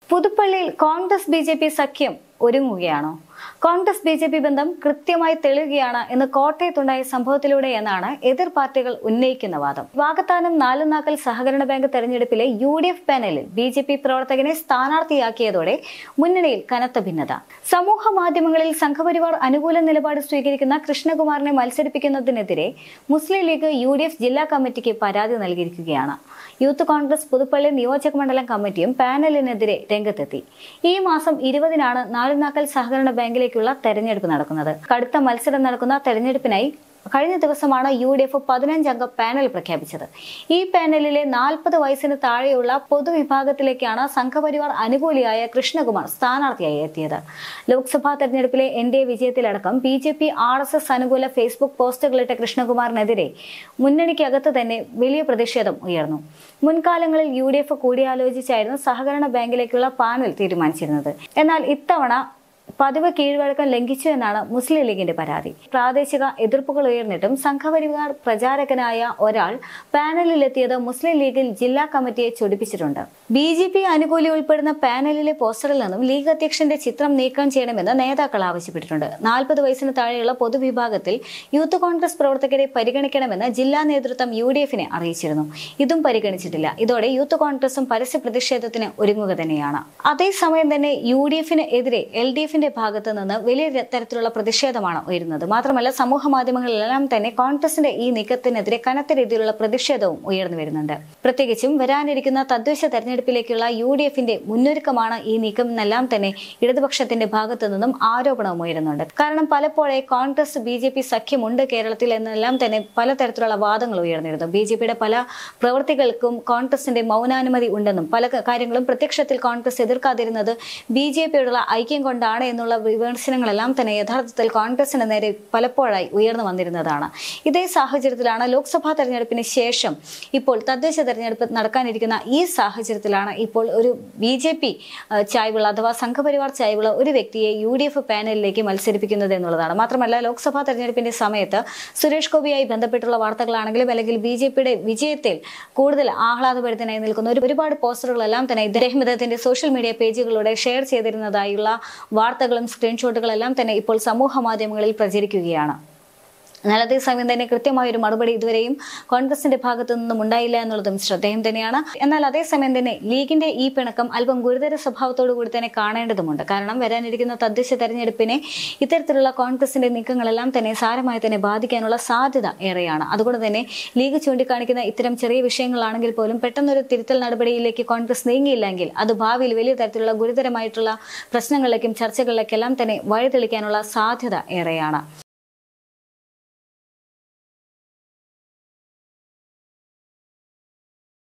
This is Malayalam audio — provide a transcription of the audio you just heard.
പുതുപ്പള്ളിയിൽ കോൺഗ്രസ് ബി ജെ പി സഖ്യം ഒരുങ്ങുകയാണോ കോൺഗ്രസ് ബി ജെ പി ബന്ധം കൃത്യമായി തെളിയുകയാണ് എന്ന് കോട്ടയത്തുണ്ടായ സംഭവത്തിലൂടെ എന്നാണ് എതിർ പാർട്ടികൾ ഉന്നയിക്കുന്ന വാദം വാകത്താനം നാലുനാക്കൽ സഹകരണ ബാങ്ക് തെരഞ്ഞെടുപ്പിലെ യു ഡി എഫ് പാനലിൽ ബി ജെ പി പ്രവർത്തകനെ സ്ഥാനാർത്ഥിയാക്കിയതോടെ മുന്നണിയിൽ കനത്ത ഭിന്നത സമൂഹ മാധ്യമങ്ങളിൽ സംഘപരിവാർ അനുകൂല നിലപാട് സ്വീകരിക്കുന്ന കൃഷ്ണകുമാറിനെ മത്സരിപ്പിക്കുന്നതിനെതിരെ Muslim League U D F ജില്ലാ കമ്മിറ്റിക്ക് പരാതി നൽകിയിരിക്കുകയാണ് യൂത്ത് കോൺഗ്രസ് പുതുപ്പള്ളി നിയോജക മണ്ഡലം കമ്മിറ്റിയും പാനലിനെതിരെ രംഗത്തെത്തി ഈ മാസം ഇരുപതിനാണ് നാലുനാക്കൽ സഹകരണ ബാങ്കിലേക്കുള്ള തെരഞ്ഞെടുപ്പ് നടക്കുന്നത് കടുത്ത മത്സരം നടക്കുന്ന തെരഞ്ഞെടുപ്പിനായി കഴിഞ്ഞ ദിവസമാണ് യു ഡി എഫ് പതിനഞ്ചംഗ പാനൽ പ്രഖ്യാപിച്ചത് ഈ പാനലിലെ നാൽപ്പത് വയസ്സിന് താഴെയുള്ള പൊതുവിഭാഗത്തിലേക്കാണ് സംഘപരിവാർ അനുകൂലിയായ കൃഷ്ണകുമാർ സ്ഥാനാർത്ഥിയായി എത്തിയത് ലോക്സഭാ തെരഞ്ഞെടുപ്പിലെ എൻ ഡി എ വിജയത്തിലടക്കം B J P R S S അനുകൂല ഫേസ്ബുക്ക് പോസ്റ്റുകളിട്ട കൃഷ്ണകുമാറിനെതിരെ മുന്നണിക്കകത്ത് തന്നെ വലിയ പ്രതിഷേധം ഉയർന്നു മുൻകാലങ്ങളിൽ യു ഡി എഫ് കൂടിയാലോചിച്ചായിരുന്നു സഹകരണ ബാങ്കിലേക്കുള്ള പാനൽ തീരുമാനിച്ചിരുന്നത് എന്നാൽ ഇത്തവണ പതിവ് കീഴ്വഴക്കം ലംഘിച്ചു എന്നാണ് മുസ്ലിം ലീഗിന്റെ പരാതി പ്രാദേശിക എതിർപ്പുകൾ ഉയർന്നിട്ടും സംഘപരിവാർ പ്രചാരകനായ ഒരാൾ പാനലിലെത്തിയത് മുസ്ലിം ലീഗിൽ ജില്ലാ കമ്മിറ്റിയെ ചൊടിപ്പിച്ചിട്ടുണ്ട് ബി ജെ പി അനുകൂലി ഉൾപ്പെടുന്ന പാനലിലെ പോസ്റ്ററിൽ നിന്നും ലീഗ് അധ്യക്ഷന്റെ ചിത്രം നീക്കം ചെയ്യണമെന്ന് നേതാക്കൾ ആവശ്യപ്പെട്ടിട്ടുണ്ട് നാൽപ്പത് വയസ്സിന് താഴെയുള്ള പൊതുവിഭാഗത്തിൽ യൂത്ത് കോൺഗ്രസ് പ്രവർത്തകരെ പരിഗണിക്കണമെന്ന് ജില്ലാ നേതൃത്വം യു ഡി എഫിനെ അറിയിച്ചിരുന്നു ഇതും പരിഗണിച്ചിട്ടില്ല ഇതോടെ യൂത്ത് കോൺഗ്രസും പരസ്യ പ്രതിഷേധത്തിന് ഒരുങ്ങുക തന്നെയാണ് അതേസമയം തന്നെ യു ഡി എഫിന് എതിരെ എൽ ഡി എഫിന്റെ ഭാഗത്ത് നിന്ന് വലിയ തരത്തിലുള്ള പ്രതിഷേധമാണ് ഉയരുന്നത് മാത്രമല്ല സമൂഹ മാധ്യമങ്ങളിലെല്ലാം തന്നെ കോൺഗ്രസിന്റെ ഈ നീക്കത്തിനെതിരെ കനത്ത രീതിയിലുള്ള പ്രതിഷേധവും ഉയർന്നു വരുന്നുണ്ട് പ്രത്യേകിച്ചും വരാനിരിക്കുന്ന തദ്ദേശ തെരഞ്ഞെടുപ്പിലേക്കുള്ള യു ഡി എഫിന്റെ മുന്നൊരുക്കമാണ് ഈ നീക്കം എന്നെല്ലാം തന്നെ ഇടതുപക്ഷത്തിന്റെ ഭാഗത്തു നിന്നും ആരോപണവും ഉയരുന്നുണ്ട് കാരണം പലപ്പോഴേ കോൺഗ്രസ് ബി ജെ പി സഖ്യമുണ്ട് കേരളത്തിൽ എന്നെല്ലാം തന്നെ പലതരത്തിലുള്ള വാദങ്ങൾ ഉയർന്നിരുന്നു ബി ജെ പിയുടെ പല പ്രവൃത്തികൾക്കും കോൺഗ്രസിന്റെ മൗനാനുമതി ഉണ്ടെന്നും പല കാര്യങ്ങളും പ്രത്യക്ഷത്തിൽ കോൺഗ്രസ് എതിർക്കാതിരുന്നത് ബി ജെ പിയോടുള്ള ഐക്യം കൊണ്ടാണ് എന്നുള്ള വിമർശനങ്ങളെല്ലാം തന്നെ യഥാർത്ഥത്തിൽ കോൺഗ്രസിന് നേരെ പലപ്പോഴായി ഉയർന്നു വന്നിരുന്നതാണ് ഇതേ സാഹചര്യത്തിലാണ് ലോക്സഭാ തെരഞ്ഞെടുപ്പിന് ശേഷം ഇപ്പോൾ തദ്ദേശ തെരഞ്ഞെടുപ്പ് നടക്കാനിരിക്കുന്ന ഈ സാഹചര്യത്തിലാണ് ഇപ്പോൾ ഒരു ബി ജെ പി ചായ്വുള്ള അഥവാ സംഘപരിവാർ ചായ്വുള്ള ഒരു വ്യക്തിയെ യു ഡി എഫ് പാനലിലേക്ക് മത്സരിപ്പിക്കുന്നത് എന്നുള്ളതാണ് മാത്രമല്ല ലോക്സഭാ തെരഞ്ഞെടുപ്പിന്റെ സമയത്ത് സുരേഷ് ഗോപിയായി ബന്ധപ്പെട്ടുള്ള വാർത്തകളാണെങ്കിലും അല്ലെങ്കിൽ ബി ജെ പിയുടെ വിജയത്തിൽ കൂടുതൽ ആഹ്ലാദഭരിതനായി നിൽക്കുന്ന ഒരു ഒരുപാട് പോസ്റ്ററുകളെല്ലാം തന്നെ ഇദ്ദേഹം ഇദ്ദേഹത്തിന്റെ സോഷ്യൽ മീഡിയ പേജുകളിലൂടെ ഷെയർ ചെയ്തിരുന്നതായുള്ള വാർത്തകളും സ്ക്രീൻഷോട്ടുകളെല്ലാം തന്നെ ഇപ്പോൾ സമൂഹ മാധ്യമങ്ങളിൽ പ്രചരിക്കുകയാണ് എന്നാൽ അതേസമയം തന്നെ കൃത്യമായ ഒരു മറുപടി ഇതുവരെയും കോൺഗ്രസിന്റെ ഭാഗത്തു നിന്നും ഉണ്ടായില്ല എന്നുള്ളതും ശ്രദ്ധേയം തന്നെയാണ് എന്നാൽ അതേസമയം തന്നെ ലീഗിന്റെ ഈ പിണക്കം അല്പം ഗുരുതര സ്വഭാവത്തോടു കൂടി തന്നെ കാണേണ്ടതുമുണ്ട് കാരണം വരാനിരിക്കുന്ന തദ്ദേശ തെരഞ്ഞെടുപ്പിനെ ഇത്തരത്തിലുള്ള കോൺഗ്രസിന്റെ നീക്കങ്ങളെല്ലാം തന്നെ സാരമായി തന്നെ ബാധിക്കാനുള്ള സാധ്യത ഏറെയാണ് അതുകൊണ്ട് തന്നെ ലീഗ് ചൂണ്ടിക്കാണിക്കുന്ന ഇത്തരം ചെറിയ വിഷയങ്ങളാണെങ്കിൽ പോലും പെട്ടെന്നൊരു തിരുത്തൽ നടപടിയിലേക്ക് കോൺഗ്രസ് നീങ്ങിയില്ലെങ്കിൽ അത് ഭാവിയിൽ വലിയ തരത്തിലുള്ള ഗുരുതരമായിട്ടുള്ള പ്രശ്നങ്ങളിലേക്കും ചർച്ചകളിലേക്കെല്ലാം തന്നെ വഴിതെളിക്കാനുള്ള സാധ്യത ഏറെയാണ്